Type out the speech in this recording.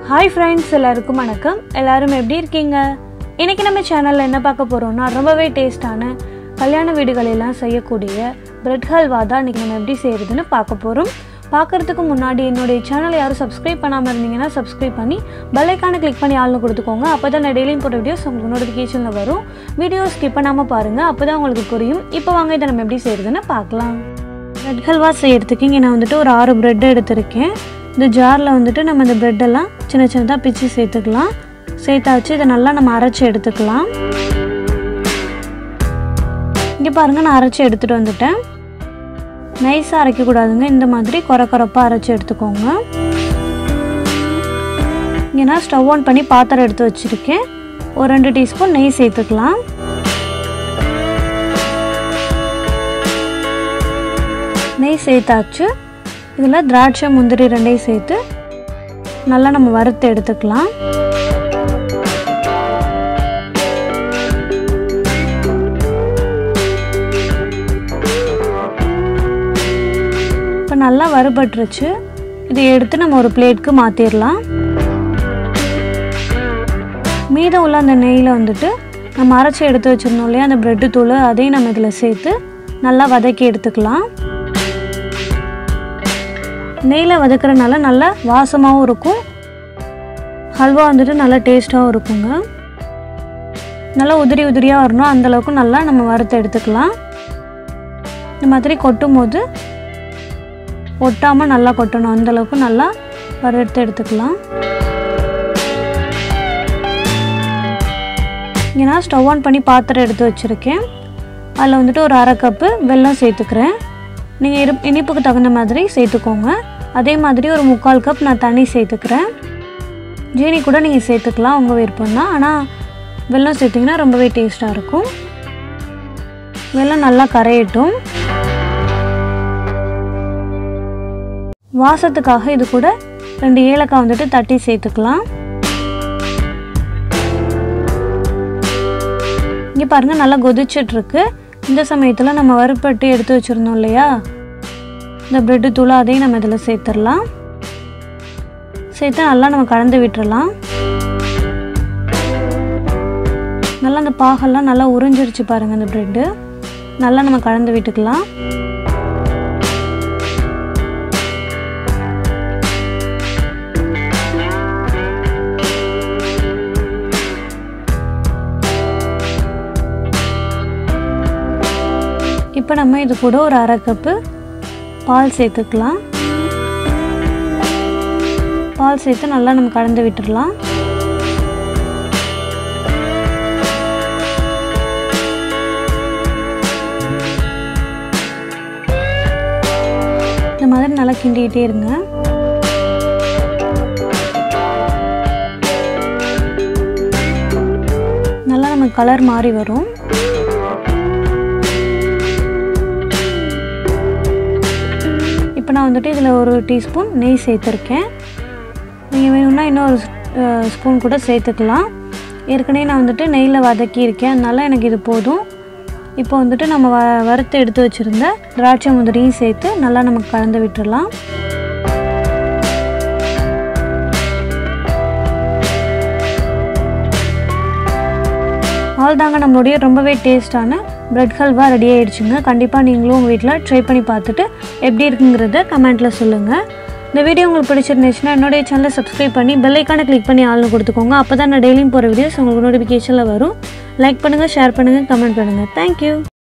hi friends எல்லாருக்கும் வணக்கம் எல்லாரும் எப்படி இருக்கீங்க இன்னைக்கு நம்ம சேனலில் என்ன பார்க்க போகிறோம்னா ரொம்பவே டேஸ்டான கல்யாண வீடுகளெல்லாம் செய்யக்கூடிய பிரெட் ஹல்வா தான் இன்றைக்கி நம்ம எப்படி செய்கிறதுன்னு பார்க்க போகிறோம் பார்க்குறதுக்கு முன்னாடி என்னுடைய சேனலை யாரும் சப்ஸ்கிரைப் பண்ணாமல் இருந்தீங்கன்னா சப்ஸ்கிரைப் பண்ணி பெல்லைக்கான கிளிக் பண்ணி ஆள்னு கொடுத்துக்கோங்க அப்போ தான் நான் டெய்லியும் போகிற வீடியோஸ் உங்களுக்கு நோட்டிஃபிகேஷனில் வரும் வீடியோ ஸ்கிப் பண்ணாமல் பாருங்கள் அப்போ தான் உங்களுக்கு புரியும் இப்போ வாங்க இதை நம்ம எப்படி செய்கிறதுன்னு பார்க்கலாம் பிரெட் ஹல்வா செய்யறதுக்கு இங்கே நான் வந்துட்டு ஒரு ஆறு பிரெட் எடுத்திருக்கேன் இந்த ஜாரில் வந்துட்டு நம்ம இந்த பிரெட்டெல்லாம் சின்ன சின்னதாக பிச்சு சேர்த்துக்கலாம் சேர்த்தாச்சு இதை நல்லா நம்ம அரைச்சி எடுத்துக்கலாம் இங்கே பாருங்கள் நான் அரைச்சி எடுத்துகிட்டு வந்துட்டேன் நைஸாக அரைக்கக்கூடாதுங்க இந்த மாதிரி குறை குறைப்பாக அரைச்சி எடுத்துக்கோங்க இங்கே நான் ஸ்டவ் ஆன் பண்ணி பாத்திரம் எடுத்து வச்சுருக்கேன் ஒரு ரெண்டு டீஸ்பூன் நெய் சேர்த்துக்கலாம் நெய் சேர்த்தாச்சு இதில் திராட்சை முந்திரி ரெண்டையும் சேர்த்து நல்லா நம்ம வறுத்து எடுத்துக்கலாம் இப்போ நல்லா வறுபட்டுருச்சு இதை எடுத்து நம்ம ஒரு பிளேட்க்கு மாற்றிடலாம் மீதம் உள்ள அந்த நெய்யில் வந்துட்டு நம்ம அரைச்சி எடுத்து வச்சுருந்தோம் இல்லையா அந்த ப்ரெட்டு தூள் அதையும் நம்ம இதில் சேர்த்து நல்லா வதக்கி எடுத்துக்கலாம் நெய்யில் வதக்குறதுனால நல்லா வாசமாகவும் இருக்கும் ஹல்வா வந்துட்டு நல்லா டேஸ்ட்டாகவும் இருக்குங்க நல்லா உதிரி உதிரியாக வரணும் அந்தளவுக்கு நல்லா நம்ம வறுத்து எடுத்துக்கலாம் இந்த மாதிரி கொட்டும் போது ஒட்டாமல் நல்லா கொட்டணும் அந்தளவுக்கு நல்லா வறுத்து எடுத்துக்கலாம் இங்கே நான் ஸ்டவ் ஆன் பண்ணி பாத்திரம் எடுத்து வச்சுருக்கேன் அதில் வந்துட்டு ஒரு அரை கப்பு வெல்லம் சேர்த்துக்கிறேன் நீங்கள் இரு இனிப்புக்கு தகுந்த மாதிரி சேர்த்துக்கோங்க அதே மாதிரி ஒரு முக்கால் கப் நான் தண்ணி சேர்த்துக்கிறேன் ஜீனி கூட நீங்கள் சேர்த்துக்கலாம் உங்கள் விருப்பம் தான் ஆனால் வெல்லம் சேர்த்திங்கன்னா ரொம்பவே டேஸ்ட்டாக இருக்கும் வெல்லம் நல்லா கரையட்டும் வாசத்துக்காக இது கூட ரெண்டு ஏலக்காய் வந்துட்டு தட்டி சேர்த்துக்கலாம் இங்கே பாருங்கள் நல்லா கொதிச்சிட்ருக்கு இந்த சமயத்தில் நம்ம வறுப்பட்டு எடுத்து வச்சுருந்தோம் இல்லையா இந்த ப்ரெட்டு தூள் அதையும் நம்ம இதில் சேர்த்துடலாம் சேர்த்து நல்லா நம்ம கலந்து விட்டுறலாம் நல்லா அந்த பாகெல்லாம் நல்லா உறிஞ்சிருச்சு பாருங்கள் அந்த ப்ரெட்டு நல்லா நம்ம கலந்து விட்டுக்கலாம் இப்போ நம்ம இது கூட ஒரு அரை கப்பு பால் சேர்த்துக்கலாம் பால் சேர்த்து நல்லா நம்ம கலந்து விட்டுடலாம் இந்த மாதிரி நல்லா கிண்டிக்கிட்டே இருங்க நல்லா நமக்கு கலர் மாறி வரும் இப்போ நான் வந்துட்டு இதில் ஒரு டீஸ்பூன் நெய் சேர்த்துருக்கேன் நீங்கள் வேணும்னா இன்னொரு ஸ்பூன் கூட சேர்த்துக்கலாம் ஏற்கனவே நான் வந்துட்டு நெய்யில் வதக்கியிருக்கேன் அதனால எனக்கு இது போதும் இப்போ வந்துட்டு நம்ம வ வறுத்து எடுத்து வச்சுருந்த திராட்சை முந்திரியும் சேர்த்து நல்லா நமக்கு கலந்து விட்டுடலாம் தாங்க நம்மளுடைய ரொம்பவே டேஸ்டான பிரெட் ஹல்வா ரெடி ஆகிடுச்சுங்க கண்டிப்பாக நீங்களும் உங்கள் வீட்டில் ட்ரை பண்ணி பார்த்துட்டு எப்படி இருக்குங்கிறத கமெண்ட்டில் சொல்லுங்கள் இந்த வீடியோ உங்களுக்கு பிடிச்சிருந்துச்சுன்னா என்னுடைய சேனலை சப்ஸ்கிரைப் பண்ணி பெல்லைக்கான கிளிக் பண்ணி ஆள்னு கொடுத்துக்கோங்க அப்போ தான் நான் டெய்லியும் போகிற வீடியோஸ் உங்களுக்கு நோட்டிஃபிகேஷனில் வரும் லைக் பண்ணுங்கள் ஷேர் பண்ணுங்கள் கமெண்ட் பண்ணுங்கள் தேங்க்யூ